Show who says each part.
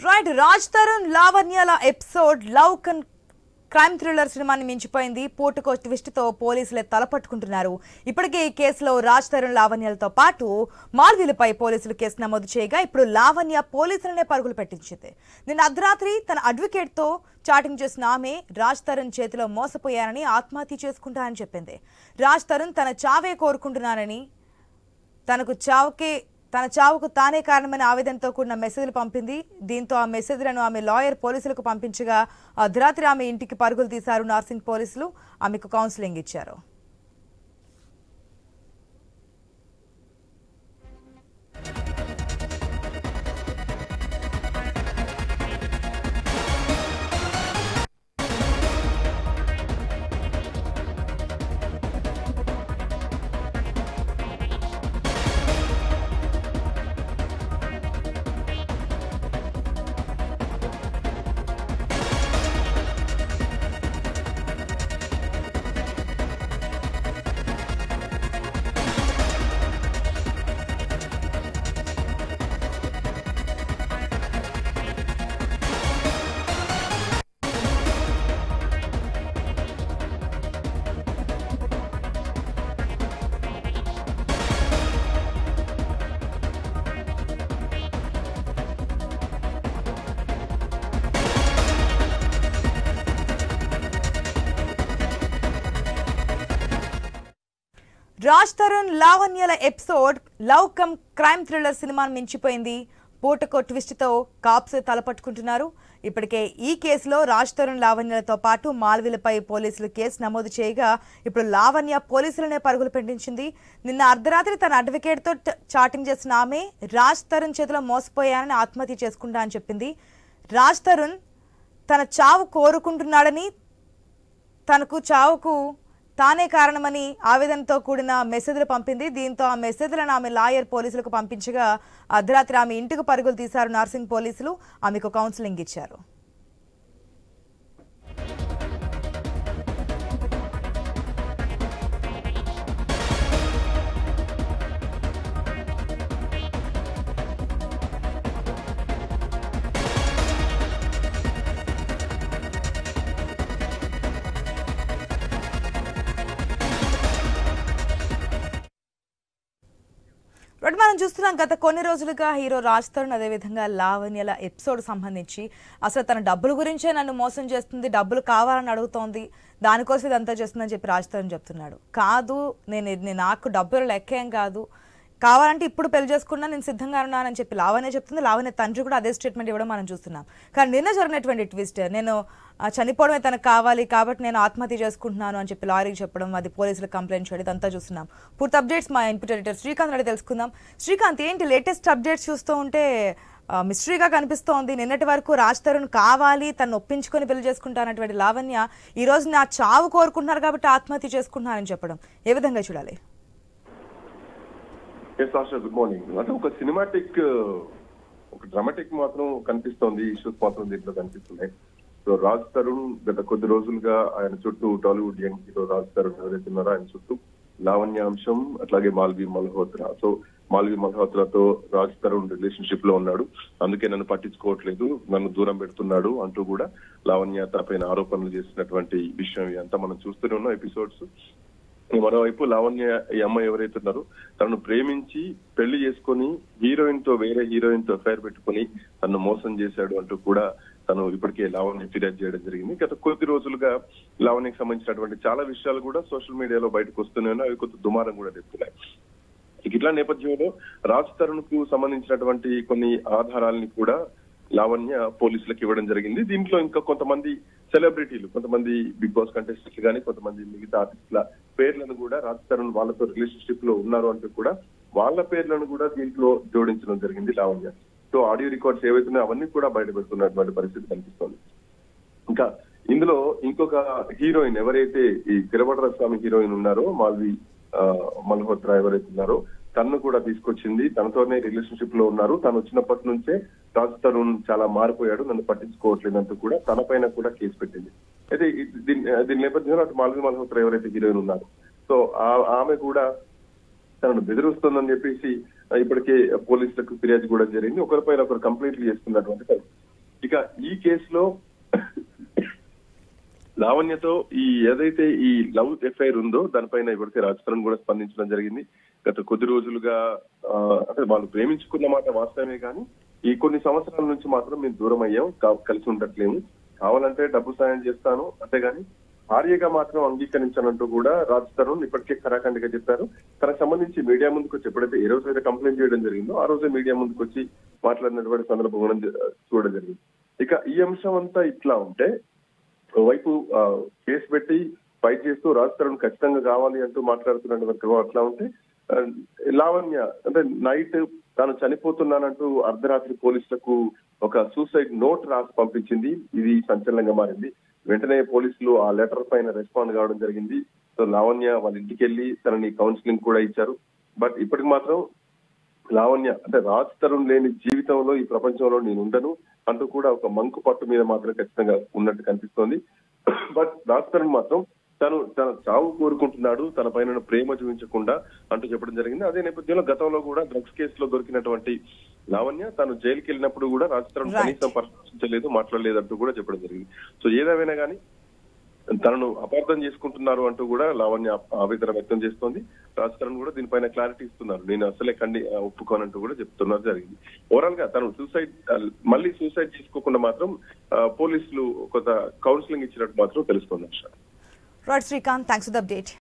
Speaker 1: Right Raj Tarun లావణ్యాల episode love cum crime thriller సినిమాని మించిపోయింది పోటుకో ట్విస్ట్ తో పోలీసులే తలపట్టుకుంటున్నారు ఇప్పటికే ఈ కేసులో రాజ్ తరుణ్ లావణ్యాలతో పాటు మాల్వీలపై పోలీసులు కేసు నమోదు చేయగా ఇప్పుడు లావణ్య పోలీసులనే పరుగులు పెట్టించింది నిన్న అర్ధరాత్రి తన అడ్వకేట్ తో చాటింగ్ చేసిన ఆమె రాజ్ తరుణ్ చేతిలో మోసపోయానని ఆత్మహత్య చేసుకుంటానని చెప్పింది రాజ్ తరుణ్ తన చావే కోరుకుంటున్నానని తనకు చావుకి తన చావుకు తానే కారణమైన ఆవేదనతో కూడిన మెసేజ్లు పంపింది దీంతో ఆ మెసేజ్లను ఆమె లాయర్ పోలీసులకు పంపించగా అర్ధరాత్రి ఆమె ఇంటికి పరుగులు తీశారు నార్సింగ్ పోలీసులు ఆమెకు కౌన్సిలింగ్ ఇచ్చారు రాజ్ తరుణ్ లావణ్యల episode love cum crime thriller సినిమాను మించిపోయింది పూటకో ట్విస్ట్తో కాప్స్ తలపట్టుకుంటున్నారు ఇప్పటికే ఈ కేసులో రాజ్ తరుణ్ లావణ్యలతో పాటు మాల్వీలపై పోలీసులు కేసు నమోదు చేయగా ఇప్పుడు లావణ్య పోలీసులనే పరుగులు పెట్టించింది నిన్న అర్ధరాత్రి తన అడ్వకేట్తో ట- చాటింగ్ చేసిన ఆమె రాజ్ తరుణ్ చేతిలో మోసపోయానని ఆత్మహత్య చేసుకుంటా అని చెప్పింది రాజ్ తరుణ్ తన చావు కోరుకుంటున్నాడని తనకు చావుకు తానే కారణమని ఆవేదనతో కూడిన మెసేజ్లు పంపింది దీంతో ఆ మెసేజ్లను ఆమె లాయర్ పోలీసులకు పంపించగా అర్ధరాత్రి ఆమె ఇంటికి పరుగులు తీశారు నర్సింగ్ పోలీసులు ఆమెకు కౌన్సిలింగ్ ఇచ్చారు ఇప్పుడు మనం చూస్తున్నాం గత కొన్ని రోజులుగా హీరో రాజ్ తరుణ్ అదేవిధంగా లావణ్యల ఎపిసోడ్ సంబంధించి అసలు తన డబ్బుల గురించే నన్ను మోసం చేస్తుంది డబ్బులు కావాలని అడుగుతోంది దానికోసం ఇదంతా చేస్తుందని చెప్పి రాజ్ తరుణ్ చెప్తున్నాడు కాదు నేను నేను నాకు డబ్బులు లెక్కేం కాదు కావాలంటే ఇప్పుడు పెళ్లి చేసుకున్నా నేను సిద్ధంగా ఉన్నానని చెప్పి లావణ్య చెప్తుంది లావణ్య తండ్రి కూడా అదే స్టేట్మెంట్ ఇవ్వడం మనం చూస్తున్నాం కానీ నిన్న జరిగినటువంటి ట్విస్ట్ నేను ఆ, చనిపోవడమే తనకు కావాలి కాబట్టి నేను ఆత్మహత్య చేసుకుంటున్నాను అని చెప్పి లారీకి చెప్పడం అది పోలీసులకు కంప్లైంట్ చేయడం ఇదంతా చూస్తున్నాం పూర్తి అప్డేట్స్ మా ఇన్పుట్ ఎడిటర్ శ్రీకాంత్ అడిగి తెలుసుకుందాం శ్రీకాంత్ ఏంటి లేటెస్ట్ అప్డేట్స్ చూస్తూ ఉంటే ఆ, మిస్టరీగా కనిపిస్తోంది నిన్నటి వరకు రాజ్ తరుణ్ కావాలి తను ఒప్పించుకొని పెళ్లి చేసుకుంటానటువంటి లావణ్య ఈ రోజు నా చావు కోరుకుంటున్నారు కాబట్టి ఆత్మహత్య చేసుకుంటున్నారని చెప్పడం ఏ విధంగా చూడాలి
Speaker 2: ఎస్ ఆశా గుడ్ మార్నింగ్ అంటే ఒక సినిమాటిక్ ఒక డ్రామాటిక్ మాత్రం కనిపిస్తోంది ఇష్యూస్ మాత్రం దీంట్లో కనిపిస్తున్నాయి సో రాజ్ తరుణ్ గత కొద్ది రోజులుగా ఆయన చుట్టూ Tollywood young hero Raj Tarun ఎవరైతే ఉన్నారో ఆయన చుట్టూ లావణ్యాంశం అట్లాగే మాల్వి మల్హోత్రా సో మాల్వి మల్హోత్రాతో రాజ్ తరుణ్ రిలేషన్షిప్ లో ఉన్నాడు అందుకే నన్ను పట్టించుకోవట్లేదు నన్ను దూరం పెడుతున్నాడు అంటూ కూడా లావణ్య పైన ఆరోపణలు చేసినటువంటి విషయం ఇదంతా మనం చూస్తూనే ఉన్నాం ఎపిసోడ్స్ మరోవైపు లావణ్య ఈ అమ్మాయి ఎవరైతే ఉన్నారో తనను ప్రేమించి పెళ్లి చేసుకొని హీరోయిన్ తో వేరే హీరోయిన్ తో అఫైర్ పెట్టుకొని తను మోసం చేశాడు అంటూ కూడా తను ఇప్పటికే లావణ్య ఫిర్యాదు చేయడం జరిగింది గత కొద్ది రోజులుగా లావణ్యకి సంబంధించినటువంటి చాలా విషయాలు కూడా సోషల్ మీడియాలో బయటకు వస్తూనే ఉన్నాయి అవి కొంత దుమారం కూడా తెస్తున్నాయి ఇక ఇట్లా నేపథ్యంలో రాజ్ తరుణ్ కు సంబంధించినటువంటి కొన్ని ఆధారాలని కూడా లావణ్య పోలీసులకు ఇవ్వడం జరిగింది దీంట్లో ఇంకా కొంతమంది సెలబ్రిటీలు కొంతమంది బిగ్ బాస్ కంటెస్టెంట్లు కానీ కొంతమంది మిగతా ఆర్టిస్టుల పేర్లను కూడా రాజ్ తరుణ్ వాళ్ళతో రిలేషన్షిప్ లో ఉన్నారు అంటూ కూడా వాళ్ళ పేర్లను కూడా దీంట్లో జోడించడం జరిగింది లావణ్య సో ఆడియో రికార్డ్స్ ఏవైతే ఉన్నాయో అవన్నీ కూడా బయట పెడుతున్నటువంటి పరిస్థితి కనిపిస్తోంది ఇంకా ఇందులో ఇంకొక హీరోయిన్ ఎవరైతే ఈ తిరువటర స్వామి హీరోయిన్ ఉన్నారో మాల్వి ఆ, మల్హోత్రా ఎవరైతే ఉన్నారో తను కూడా తీసుకొచ్చింది తనతోనే రిలేషన్షిప్ లో ఉన్నారు తను వచ్చినప్పటి నుంచే రాజ్ తరుణ్ చాలా మారిపోయాడు నన్ను పట్టించుకోవట్లేదంటూ కూడా తన పైన కూడా కేసు పెట్టింది అయితే ఈ- దీని దీని నేపథ్యంలో అటు మాల్వి మల్హోత్రా ఎవరైతే హీరోయిన్ ఉన్నారు సో ఆ- ఆమె కూడా తనను బెదిరిస్తుందని చెప్పేసి ఆ, ఇప్పటికే పోలీసులకు ఫిర్యాదు కూడా జరిగింది ఒకరిపైన ఒకరు కంప్లైంట్లు చేస్తున్నటువంటి పరిస్థితి. ఇక ఈ కేసులో లావణ్యతో ఈ ఏదైతే ఈ లవ్ ఎఫ్ఐఆర్ ఉందో దానిపైన ఇప్పటికే రాజ్ తరుణ్ కూడా స్పందించడం జరిగింది గత కొద్ది రోజులుగా ఆ, అంటే వాళ్ళు ప్రేమించుకున్న మాట వాస్తవమే కానీ ఈ కొన్ని సంవత్సరాల నుంచి మాత్రం మేము దూరం అయ్యాం కా- కలిసి ఉండట్లేము కావాలంటే డబ్బు సాయం చేస్తాను అంతేగాని భార్యగా మాత్రం అంగీకరించానంటూ కూడా రాజ్ తరుణ్ ఇప్పటికే ఖరాఖండిగా చెప్పారు తనకు సంబంధించి మీడియా ముందుకు వచ్చి ఎప్పుడైతే ఏ రోజు అయితే కంప్లైంట్ చేయడం జరిగిందో ఆ రోజే మీడియా ముందుకు వచ్చి మాట్లాడినటువంటి సందర్భం కూడా జ- చూడడం జరిగింది ఇక ఈ అంశం అంతా ఇట్లా ఉంటే వైపు ఆ, కేసు పెట్టి ఫైట్ చేస్తూ రాజ్ తరుణ్ ఖచ్చితంగా కావాలి అంటూ మాట్లాడుతున్నటువంటి అట్లా ఉంటే ఆ, లావణ్య అంటే నైట్ తాను చనిపోతున్నానంటూ అర్ధరాత్రి పోలీసులకు ఒక సూసైడ్ నోట్ రాసి పంపించింది ఇది సంచలనంగా మారింది వెంటనే పోలీసులు ఆ లెటర్ పైన రెస్పాండ్ కావడం జరిగింది సో లావణ్య వాళ్ళ ఇంటికి వెళ్ళి తనని కౌన్సిలింగ్ కూడా ఇచ్చారు బట్ ఇప్పటికి మాత్రం లావణ్య అంటే రాజ్ తరుణ్ లేని జీవితంలో ఈ ప్రపంచంలో నేను ఉండను అంటూ కూడా ఒక మంకు పట్టు మీద మాత్రం ఖచ్చితంగా ఉన్నట్టు కనిపిస్తోంది బట్ రాజ్ తరుణ్ మాత్రం తను తన చావు కోరుకుంటున్నాడు తన పైన ప్రేమ చూపించకుండా అంటూ చెప్పడం జరిగింది అదే నేపథ్యంలో గతంలో కూడా డ్రగ్స్ కేసులో దొరికినటువంటి లావణ్య తాను జైలుకి వెళ్ళినప్పుడు కూడా రాజ్ తరుణ్
Speaker 1: Right.
Speaker 2: కనీసం పరామర్శించలేదు మాట్లాడలేదు అంటూ కూడా చెప్పడం జరిగింది సో ఏదేమైనా కానీ తనను అపార్థం చేసుకుంటున్నారు అంటూ కూడా లావణ్య ఆవేదన వ్యక్తం చేస్తోంది రాజ్ తరుణ్ కూడా దీనిపైన క్లారిటీ ఇస్తున్నారు నేను అసలే కండి ఒప్పుకోనంటూ కూడా చెప్తున్నారు జరిగింది ఓవరాల్ గా తను సూసైడ్ మళ్ళీ సూసైడ్ చేసుకోకుండా మాత్రం ఆ, పోలీసులు కొంత కౌన్సిలింగ్ ఇచ్చినట్టు మాత్రం తెలుస్తోంది Akshara
Speaker 1: right Srikanth thanks for the update